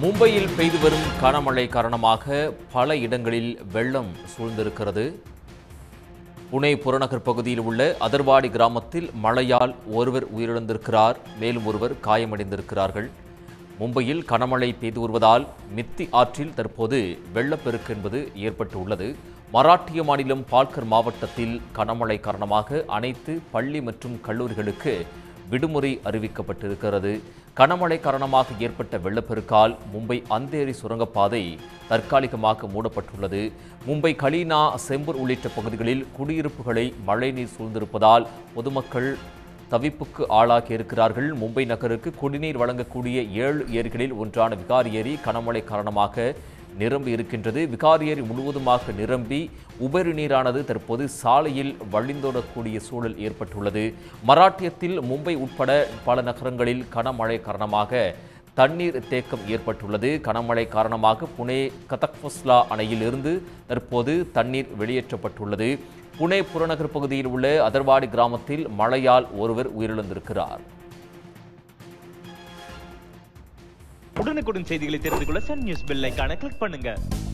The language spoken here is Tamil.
மும்பையில் பெய்து வரும் கனமழை காரணமாக பல இடங்களில் வெள்ளம் சூழ்ந்திருக்கிறது புனே புறநகர் பகுதியில் உள்ள அதர்வாடி கிராமத்தில் மழையால் ஒருவர் உயிரிழந்திருக்கிறார் மேலும் ஒருவர் காயமடைந்திருக்கிறார்கள் மும்பையில் கனமழை பெய்து வருவதால் மித்தி ஆற்றில் தற்போது வெள்ளப்பெருக்கு என்பது ஏற்பட்டுள்ளது மராட்டிய மாநிலம் பால்கர் மாவட்டத்தில் கனமழை காரணமாக அனைத்து பள்ளி மற்றும் கல்லூரிகளுக்கு விடுமுறை அறிவிக்கப்பட்டிருக்கிறது கனமழை காரணமாக ஏற்பட்ட வெள்ளப்பெருக்கால் மும்பை அந்தேரி சுரங்கப்பாதை தற்காலிகமாக மூடப்பட்டுள்ளது மும்பை கலீனா செம்பூர் உள்ளிட்ட பகுதிகளில் குடியிருப்புகளை மழைநீர் சூழ்ந்திருப்பதால் பொதுமக்கள் தவிப்புக்கு ஆளாகி இருக்கிறார்கள் மும்பை நகருக்கு குடிநீர் வழங்கக்கூடிய ஏழு ஏரிகளில் ஒன்றான விகார் ஏரி கனமழை காரணமாக நிரம்பி இருக்கின்றது விகார் ஏரி முழுவதுமாக நிரம்பி உபரி நீரானது தற்போது சாலையில் வழிந்தோடக்கூடிய சூழல் ஏற்பட்டுள்ளது மராட்டியத்தில் மும்பை உட்பட பல நகரங்களில் கனமழை காரணமாக தண்ணீர் தேக்கம் ஏற்பட்டுள்ளது கனமழை காரணமாக புனே கதக்பஸ்லா அணையிலிருந்து தற்போது தண்ணீர் வெளியேற்றப்பட்டுள்ளது புனே புறநகர் பகுதியில் உள்ள அதர்வாடி கிராமத்தில் மழையால் ஒருவர் உயிரிழந்திருக்கிறார் உடனுக்குடன் செய்திகளை தெரிந்து கொள்ள சன் நியூஸ் பெல் ஐகானை கிளிக் பண்ணுங்க